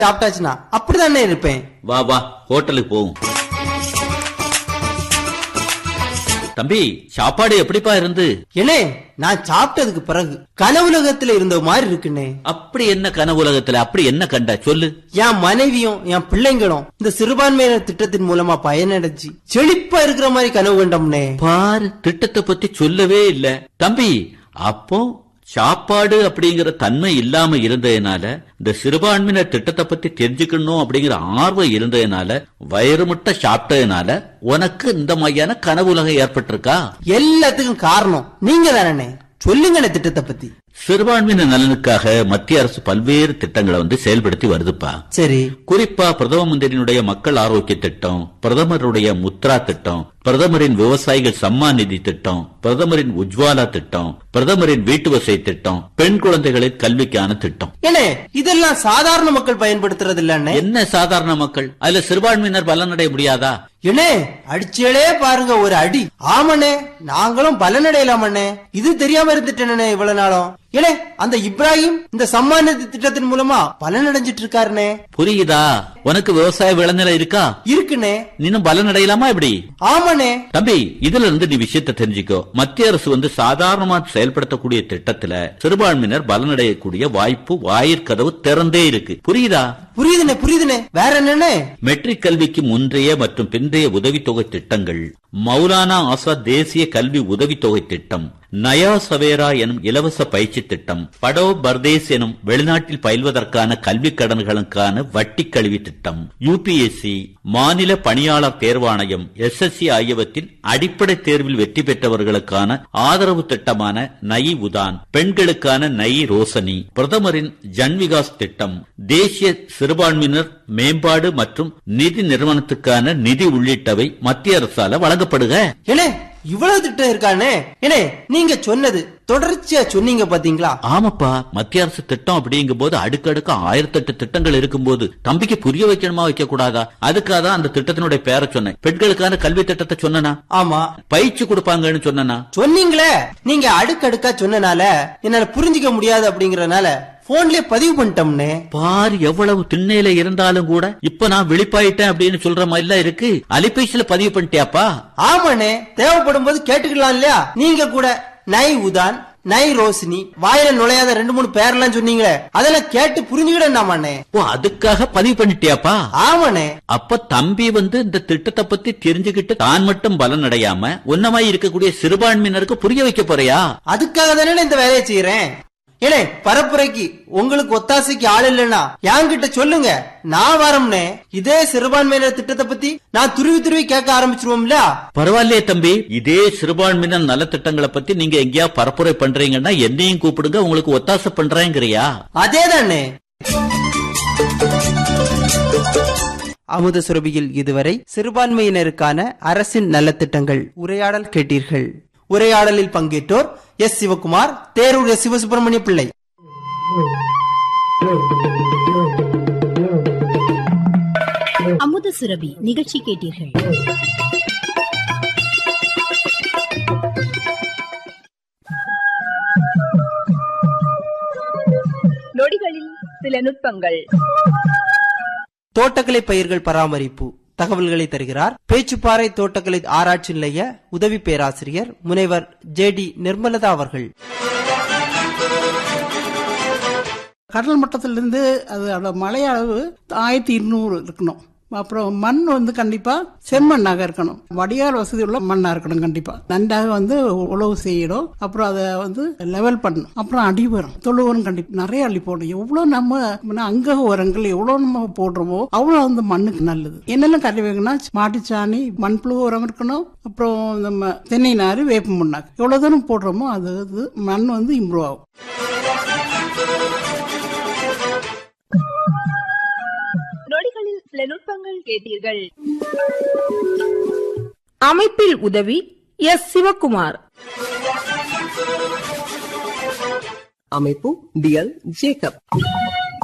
சாப்பிட்டாச்சுன்னா அப்படிதானே இருப்பேன் வா வா ஹோட்டலுக்கு போவோம் தம்பி சாப்பாடு எப்படிப்பா இருந்து ஏனே நான் சாப்பிட்டதுக்கு பிறகு கனவுலகத்துல இருந்த மாதிரி இருக்குண்ணே அப்படி என்ன கனவு உலகத்துல அப்படி என்ன கண்ட சொல்லு என் மனைவியும் என் பிள்ளைங்களும் இந்த சிறுபான்மையினர் திட்டத்தின் மூலமா பயனடைஞ்சு செழிப்பா இருக்கிற மாதிரி கனவு கண்டோம்னே பாரு திட்டத்தை பத்தி சொல்லவே இல்ல தம்பி அப்போ சாப்பாடு அப்படிங்கிற தன்மை இல்லாம இருந்ததுனால இந்த சிறுபான்மையினர் திட்டத்தை பத்தி தெரிஞ்சுக்கணும் அப்படிங்கிற ஆர்வம் இருந்ததுனால வயிறு முட்டை சாப்பிட்டதுனால உனக்கு இந்த மாதிரியான கனவு உலகம் ஏற்பட்டிருக்கா எல்லாத்துக்கும் காரணம் நீங்க தானே சொல்லுங்கண்ணே திட்டத்தை பத்தி சிறுபான்மையினர் நலனுக்காக மத்திய அரசு பல்வேறு திட்டங்களை வந்து செயல்படுத்தி வருதுப்பா சரி குறிப்பா பிரதம மந்திரியினுடைய மக்கள் ஆரோக்கிய திட்டம் பிரதமருடைய முத்ரா திட்டம் பிரதமரின் விவசாயிகள் சம்மான் நிதி திட்டம் பிரதமரின் உஜ்வாலா திட்டம் பிரதமரின் வீட்டு வசதி திட்டம் பெண் குழந்தைகளின் கல்விக்கான திட்டம் ஏனே இதெல்லாம் சாதாரண மக்கள் பயன்படுத்துறது இல்லண்ணே என்ன சாதாரண மக்கள் அதுல சிறுபான்மையினர் பலனடைய முடியாதா ஏனே அடிச்சேலே பாருங்க ஒரு அடி ஆமண்ணே நாங்களும் பலனடையலாமண்ணே இது தெரியாம இருந்துட்டேனே இவ்வளவு நாளும் ஏனே அந்த இப்ராஹிம் இந்த சம்மான நிதி திட்டத்தின் மூலமா பலனடைஞ்சிட்டு இருக்காருனே புரியுதா உனக்கு விவசாய விளைநிலம் இருக்கா இருக்குண்ணே நீனும் பலனடையலாமா இப்படி ஆமாண்ணே தம்பி இதுல இருந்து நீ விஷயத்தை தெரிஞ்சுக்கோ மத்திய அரசு வந்து சாதாரணமா செயல்படுத்தக்கூடிய திட்டத்துல சிறுபான்மையினர் பலனடையக்கூடிய வாய்ப்பு வாயிற்கதவு திறந்தே இருக்கு புரியுதா புரியுதுண்ணே புரியுதுண்ணே வேற என்னண்ணே மெட்ரிக் கல்விக்கு முன்றைய மற்றும் பிந்தைய உதவித்தொகை திட்டங்கள் மௌலானா ஆசாத் தேசிய கல்வி உதவித்தொகை திட்டம் நயா சவேரா எனும் இலவச பயிற்சி திட்டம் படோ பர்தேஸ் எனும் வெளிநாட்டில் பயில்வதற்கான கல்விக் கடன்களுக்கான வட்டி கல்வி திட்டம் யுபிஎஸ்சி மாநில பணியாளர் தேர்வாணையம் எஸ்எஸ்சி ஆகியவற்றில் அடிப்படை தேர்வில் வெற்றி பெற்றவர்களுக்கான ஆதரவு திட்டமான நயி உதான் பெண்களுக்கான நயி ரோசனி பிரதமரின் ஜன் விகாஸ் திட்டம் தேசிய சிறுபான்மையினர் மேம்பாடு மற்றும் நிதி நிறுவனத்துக்கான நிதி உள்ளிட்டவை மத்திய அரசால வழங்கப்படுக ஏனே இவ்வளவு திட்டம் இருக்கானே ஏனே நீங்க சொன்னது தொடர்ச்சியா சொன்னீங்க பாத்தீங்களா ஆமாப்பா மத்திய அரசு திட்டம் அப்படிங்கும் போது அடுக்கடுக்க ஆயிரத்தெட்டு திட்டங்கள் இருக்கும்போது தம்பிக்கு புரிய வைக்கணுமா வைக்க கூடாதா அதுக்காக தான் அந்த திட்டத்தினுடைய பேரை சொன்னேன் பெண்களுக்கான கல்வி திட்டத்தை சொன்னனா ஆமா பயிற்சி கொடுப்பாங்கன்னு சொன்னனா சொன்னீங்களே நீங்க அடுக்கடுக்கா சொன்னனால என்னால புரிஞ்சுக்க முடியாது அப்படிங்கறதுனால போன்லயே பதிவு பண்ணிட்டோம்னே பாரு எவ்வளவு திண்ணையில இருந்தாலும் கூட இப்ப நான் விழிப்பாயிட்டேன் அப்படின்னு சொல்ற மாதிரி எல்லாம் இருக்கு அலைபேசியில பதிவு பண்ணிட்டியாப்பா ஆமாண்ணே தேவைப்படும் போது கேட்டுக்கலாம் இல்லையா நீங்க கூட நை உதான் நை ரோஷினி வாயில நுழையாத ரெண்டு மூணு பேர்லாம் சொன்னீங்களே அதெல்லாம் கேட்டு புரிஞ்சுக்கிடண்டாமாண்ணே ஓ அதுக்காக பதிவு பண்ணிட்டியாப்பா ஆமாண்ணே அப்ப தம்பி வந்து இந்த திட்டத்தை பத்தி தெரிஞ்சுக்கிட்டு தான் மட்டும் பலன் அடையாம உன்னமாய் இருக்கக்கூடிய சிறுபான்மையினருக்கு புரிய வைக்க போறியா அதுக்காக தானே இந்த வேலையை செய்யறேன் ஏனே பரப்புரைக்கு உங்களுக்கு ஒத்தாசைக்கு ஆள் இல்லைன்னா என்கிட்ட சொல்லுங்க நான் வரம்னே இதே சிறுபான்மையினர் திட்டத்தை பத்தி நான் துருவி துருவி கேட்க ஆரம்பிச்சிருவோம்ல பரவாயில்லையே தம்பி இதே சிறுபான்மையினர் நலத்திட்டங்களை பத்தி நீங்க எங்கேயா பரப்புரை பண்றீங்கன்னா என்னையும் கூப்பிடுங்க உங்களுக்கு ஒத்தாசை பண்றேங்கிறியா அதே தானே அமுத சுரபியில் இதுவரை சிறுபான்மையினருக்கான அரசின் நலத்திட்டங்கள் உரையாடல் கேட்டீர்கள் உரையாடலில் பங்கேற்றோர் எஸ் சிவகுமார் தேரூர் எஸ் சிவசுப்பிரமணிய பிள்ளை அமுத சுரபி நிகழ்ச்சி கேட்டீர்கள் நொடிகளில் சில நுட்பங்கள் தோட்டக்கலை பயிர்கள் பராமரிப்பு தகவல்களை தருகிறார் பேச்சுப்பாறை தோட்டக்கலை ஆராய்ச்சி நிலைய உதவி பேராசிரியர் முனைவர் ஜே டி நிர்மலதா அவர்கள் கடல் மட்டத்திலிருந்து அது அதோட மழை அளவு ஆயிரத்தி இருநூறு இருக்கணும் அப்புறம் மண் வந்து கண்டிப்பா செம்மண்ணாக இருக்கணும் வடிகால் வசதி உள்ள மண்ணா இருக்கணும் கண்டிப்பா நன்றாக வந்து உழவு செய்யணும் அப்புறம் அதை வந்து லெவல் பண்ணணும் அப்புறம் அடி உரம் தொழு உரம் கண்டிப்பா நிறைய அள்ளி போடணும் எவ்வளவு நம்ம முன்ன அங்க உரங்கள் எவ்வளவு நம்ம போடுறோமோ அவ்வளவு அந்த மண்ணுக்கு நல்லது என்னெல்லாம் கறி வைக்கணும்னா மாட்டுச்சாணி மண்புழு உரம் இருக்கணும் அப்புறம் நம்ம தென்னை நாறு வேப்ப முன்னாக்கு எவ்வளவு தூரம் போடுறோமோ அது அது மண் வந்து இம்ப்ரூவ் ஆகும் நொடிகளில் சில நுட்பங்கள் கேட்டீர்கள் அமைப்பில் உதவி எஸ் சிவகுமார் அமைப்பு டிஎல் ஜேக்கப்